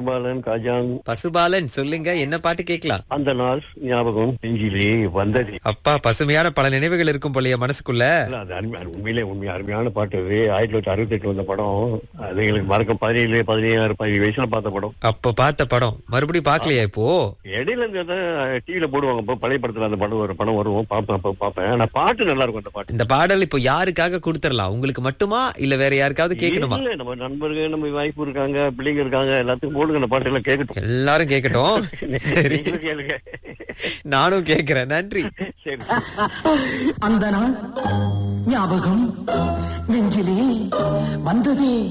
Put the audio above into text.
பசுபாலன் காஜாங் பசுபாலன் சொல்லுங்க என்ன பாட்டு கேட்கலாம் அந்த நாள் ஞாபகம் நெஞ்சிலே வந்தது அப்பா பசுமையான பல நினைவுகள் இருக்கும் போலயே மனசுக்குள்ள இல்ல, அது அருமை உண்மையிலே உண்மை அருமையான பாட்டு அது ஆயிரத்தி தொள்ளாயிரத்தி அறுபத்தி எட்டு வந்த படம் அது எங்களுக்கு மறக்க பதினேழு பதினேழு பதினேழு வயசுல பார்த்த படம் அப்ப பார்த்த படம் மறுபடியும் பாக்கலையா இப்போ இடையில இருந்து டிவில போடுவாங்க இப்போ பழைய படத்துல அந்த படம் ஒரு படம் வரும் பார்ப்பேன் அப்ப பார்ப்பேன் ஆனா பாட்டு நல்லா இருக்கும் அந்த பாட்டு இந்த பாடல் இப்போ யாருக்காக கொடுத்துடலாம் உங்களுக்கு மட்டுமா இல்ல வேற யாருக்காவது கேட்கணுமா இல்ல நம்ம நண்பர்கள் நம்ம வாய்ப்பு இருக்காங்க பிள்ளைங்க இருக்காங்க எல்லாத்துக்கும் போடுங்க அந்த பாட்டு எல்லாம் கேட்கட்டும் எல்லாரும் கேட்கட்டும் சரி நீங்களும் கேளுங்க நானும் கேக்குறேன் நன்றி சரி அந்த நாள் ஞாபகம் நெஞ்சிலே வந்ததே